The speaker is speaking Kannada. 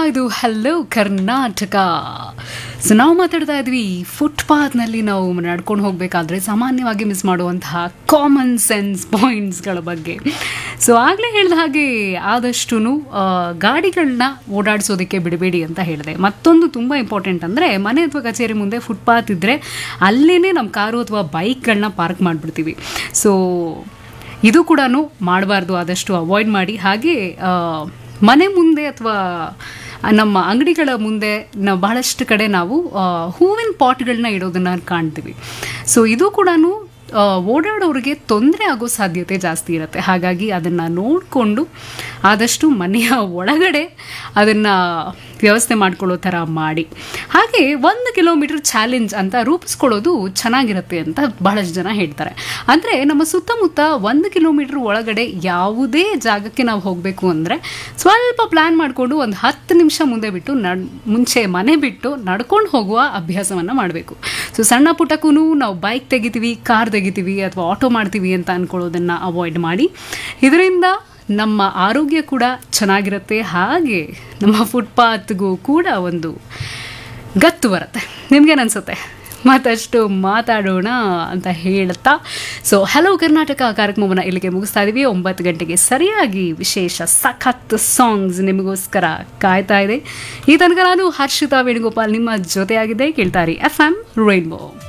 ಇದು ಹಲೋ ಕರ್ನಾಟಕ ಸೊ ನಾವು ಮಾತಾಡ್ತಾ ಇದ್ವಿ ಫುಟ್ಪಾತ್ನಲ್ಲಿ ನಾವು ನಡ್ಕೊಂಡು ಹೋಗಬೇಕಾದ್ರೆ ಸಾಮಾನ್ಯವಾಗಿ ಮಿಸ್ ಮಾಡುವಂತಹ ಕಾಮನ್ ಸೆನ್ಸ್ ಪಾಯಿಂಟ್ಸ್ಗಳ ಬಗ್ಗೆ ಸೊ ಆಗಲೇ ಹೇಳಿದ ಹಾಗೆ ಆದಷ್ಟು ಗಾಡಿಗಳನ್ನ ಓಡಾಡಿಸೋದಕ್ಕೆ ಬಿಡಬೇಡಿ ಅಂತ ಹೇಳಿದೆ ಮತ್ತೊಂದು ತುಂಬ ಇಂಪಾರ್ಟೆಂಟ್ ಅಂದರೆ ಮನೆ ಅಥವಾ ಕಚೇರಿ ಮುಂದೆ ಫುಟ್ಪಾತ್ ಇದ್ದರೆ ಅಲ್ಲೇ ನಮ್ಮ ಕಾರು ಅಥವಾ ಬೈಕ್ಗಳನ್ನ ಪಾರ್ಕ್ ಮಾಡಿಬಿಡ್ತೀವಿ ಸೊ ಇದು ಕೂಡ ಮಾಡಬಾರ್ದು ಆದಷ್ಟು ಅವಾಯ್ಡ್ ಮಾಡಿ ಹಾಗೆ ಆ, ಮನೆ ಮುಂದೆ ಅಥವಾ ನಮ್ಮ ಅಂಗಡಿಗಳ ಮುಂದೆ ನಾವು ಬಹಳಷ್ಟು ಕಡೆ ನಾವು ಆ, ಹೂವಿನ ಪಾಟ್ಗಳನ್ನ ಇಡೋದನ್ನ ಕಾಣ್ತೀವಿ ಸೊ ಇದು ಕೂಡ ಓಡಾಡೋರಿಗೆ ತೊಂದರೆ ಆಗೋ ಸಾಧ್ಯತೆ ಜಾಸ್ತಿ ಇರುತ್ತೆ ಹಾಗಾಗಿ ಅದನ್ನು ನೋಡಿಕೊಂಡು ಆದಷ್ಟು ಮನೆಯ ಒಳಗಡೆ ಅದನ್ನು ವ್ಯವಸ್ಥೆ ಮಾಡ್ಕೊಳ್ಳೋ ಥರ ಮಾಡಿ ಹಾಗೆ ಒಂದು ಕಿಲೋಮೀಟರ್ ಚಾಲೆಂಜ್ ಅಂತ ರೂಪಿಸ್ಕೊಳ್ಳೋದು ಚೆನ್ನಾಗಿರುತ್ತೆ ಅಂತ ಬಹಳಷ್ಟು ಜನ ಹೇಳ್ತಾರೆ ಅಂದರೆ ನಮ್ಮ ಸುತ್ತಮುತ್ತ ಒಂದು ಕಿಲೋಮೀಟರ್ ಒಳಗಡೆ ಯಾವುದೇ ಜಾಗಕ್ಕೆ ನಾವು ಹೋಗಬೇಕು ಅಂದರೆ ಸ್ವಲ್ಪ ಪ್ಲ್ಯಾನ್ ಮಾಡಿಕೊಂಡು ಒಂದು ಹತ್ತು ನಿಮಿಷ ಮುಂದೆ ಬಿಟ್ಟು ನಡ್ ಮುಂಚೆ ಮನೆ ಬಿಟ್ಟು ನಡ್ಕೊಂಡು ಹೋಗುವ ಅಭ್ಯಾಸವನ್ನು ಮಾಡಬೇಕು ಸೊ ಸಣ್ಣ ಪುಟ್ಟಕ್ಕೂ ನಾವು ಬೈಕ್ ತೆಗಿತೀವಿ ಕಾರ್ ತೆಗಿತೀವಿ ಅಥವಾ ಆಟೋ ಮಾಡ್ತೀವಿ ಅಂತ ಅಂದ್ಕೊಳ್ಳೋದನ್ನು ಅವಾಯ್ಡ್ ಮಾಡಿ ಇದರಿಂದ ನಮ್ಮ ಆರೋಗ್ಯ ಕೂಡ ಚೆನ್ನಾಗಿರುತ್ತೆ ಹಾಗೆ ನಮ್ಮ ಫುಟ್ಪಾತ್ಗೂ ಕೂಡ ಒಂದು ಗತ್ತು ಬರುತ್ತೆ ನಿಮ್ಗೇನು ಅನ್ಸುತ್ತೆ ಮತ್ತಷ್ಟು ಮಾತಾಡೋಣ ಅಂತ ಹೇಳ್ತಾ ಸೊ ಹಲೋ ಕರ್ನಾಟಕ ಕಾರ್ಯಕ್ರಮವನ್ನು ಇಲ್ಲಿಗೆ ಮುಗಿಸ್ತಾ ಇದ್ದೀವಿ ಒಂಬತ್ತು ಗಂಟೆಗೆ ಸರಿಯಾಗಿ ವಿಶೇಷ ಸಖತ್ ಸಾಂಗ್ಸ್ ನಿಮಗೋಸ್ಕರ ಕಾಯ್ತಾ ಇದೆ ಈ ತನಕ ನಾನು ಹರ್ಷಿತಾ ವೇಣುಗೋಪಾಲ್ ನಿಮ್ಮ ಜೊತೆಯಾಗಿದ್ದೆ ಕೇಳ್ತಾರಿ ಎಫ್ ಎಂ ರೈನ್ಬೋ